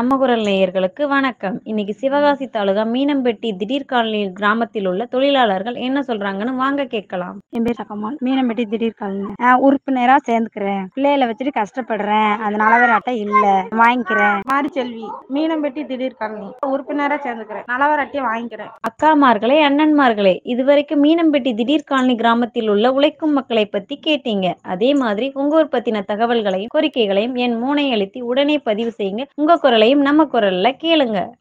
நம்ம குரல் நேயர்களுக்கு வணக்கம் இன்னைக்கு சிவகாசி தாலுகா மீனம்பட்டி திடீர் காலனி கிராமத்தில் உள்ள தொழிலாளர்கள் என்ன சொல்றாங்கன்னு வாங்க கேட்கலாம் என் பேர் சக்கம்மாள் மீனம்பட்டி திடீர் காலனி நான் உறுப்பினரா சேர்ந்துக்கிறேன் பிள்ளைகளை வச்சுட்டு கஷ்டப்படுறேன் அதனால வேற அட்டை இல்ல வாங்கிக்கிறேன் மாரிச்செல்வி மீனம்பட்டி திடீர் காலனி உறுப்பினரா சேர்ந்துக்கிறேன் நலவர் அட்டையை வாங்கிக்கிறேன் அக்காமார்களே அண்ணன்மார்களே இதுவரைக்கும் மீனம்பட்டி திடீர் காலனி கிராமத்தில் உள்ள உழைக்கும் மக்களை பத்தி கேட்டீங்க அதே மாதிரி உங்க ஊர் பத்தின தகவல்களையும் கோரிக்கைகளையும் என் மூனை அழுத்தி உடனே பதிவு செய்யுங்க உங்க குரலையும் நம்ம குரல்ல கேளுங்க